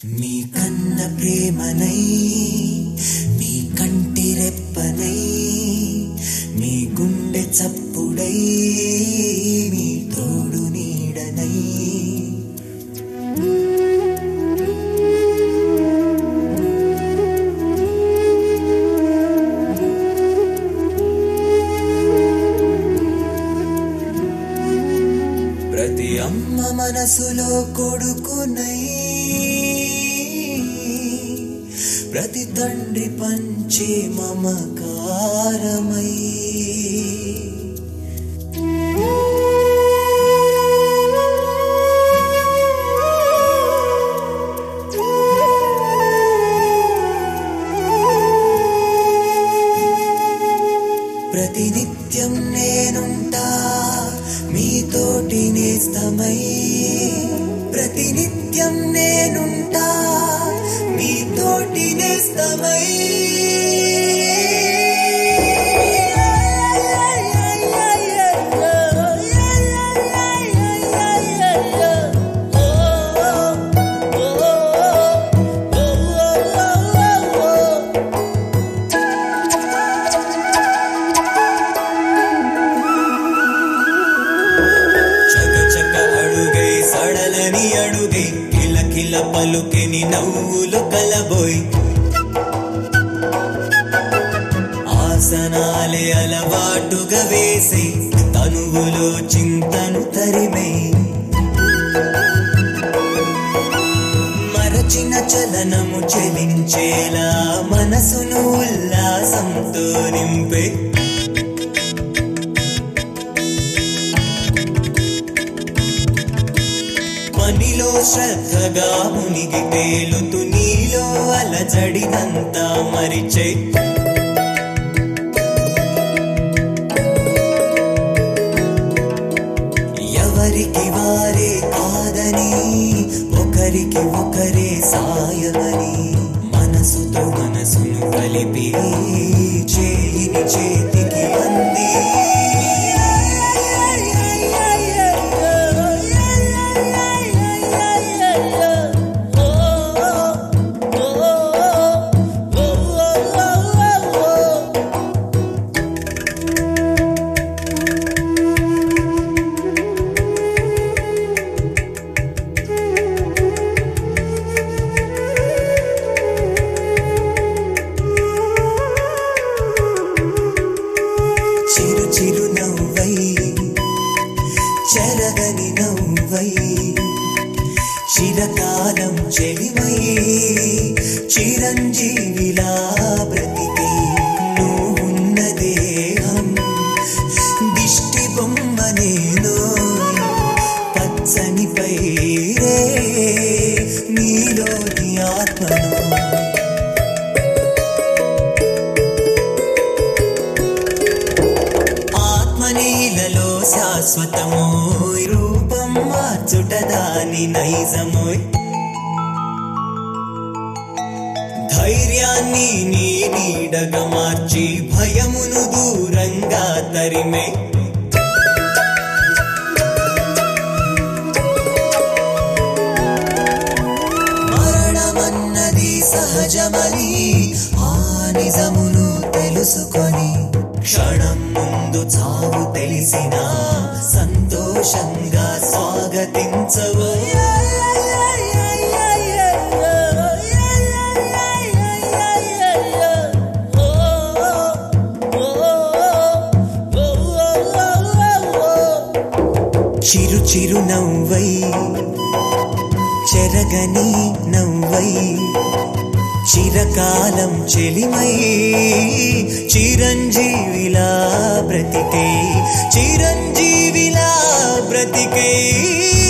మీ కన్న ప్రేమనై మీ కంటి రెప్పనై మీ గుండె చప్పుడై మీ తోడు నీడనై ప్రతి అమ్మ మనసులో కొడుకునై ప్రతి తండ్రి పంచే మమకారమై ప్రతినిత్యం నేనుంటా మీతోటి నేస్తమై ప్రతినిత్యం నేనుంటా మీతోటి నేస్తమై చక చక అడుగై సడలని అడుగై కిల కిల పలుకెని నవ్వులు కలబోయ్ ఆసనాలే అలవాటుగా వేసి తనువులో చింతను తరిమై మరచిన చలనము చెలించేలా మనసును ఉల్లాసంతో నింపే పనిలో శ్రద్ధగా మునిగి తేలుతూ నీలో అలజడినంతా మరిచే ఎవరికి వారే కాదని ఒకరికి ఒకరే సాయమని మనసుతో మనసును కలిపి చేయిని చేతికి అంది చిరు చిరు నవ్వై చెరగని నవ్వై చిరకాలం చెలిమై చిరంజీవిలా బ్రతికే నువ్వున్న దేహం దిష్టి బొమ్మ నేను పచ్చని పైరే నీలోని ఆత్మను ఆత్మనీలలో శాశ్వతమోయ్ రూపం మార్చుట దాని నైజమోయ్ ధైర్యాన్ని నీ నీడగా మార్చి భయమును దూరంగా తరిమే మరణమన్నది సహజమని ఆ నిజమును తెలుసుకొని క్షణం ముందు చావు తెలిసిన సంతోషంగా స్వాగతించవు చిరు చిరు నవ్వై చెరగని నవ్వై చిరకాలం చెలిమై చిరంజీవిలా బ్రతికే చిరంజీవిలా బ్రతికే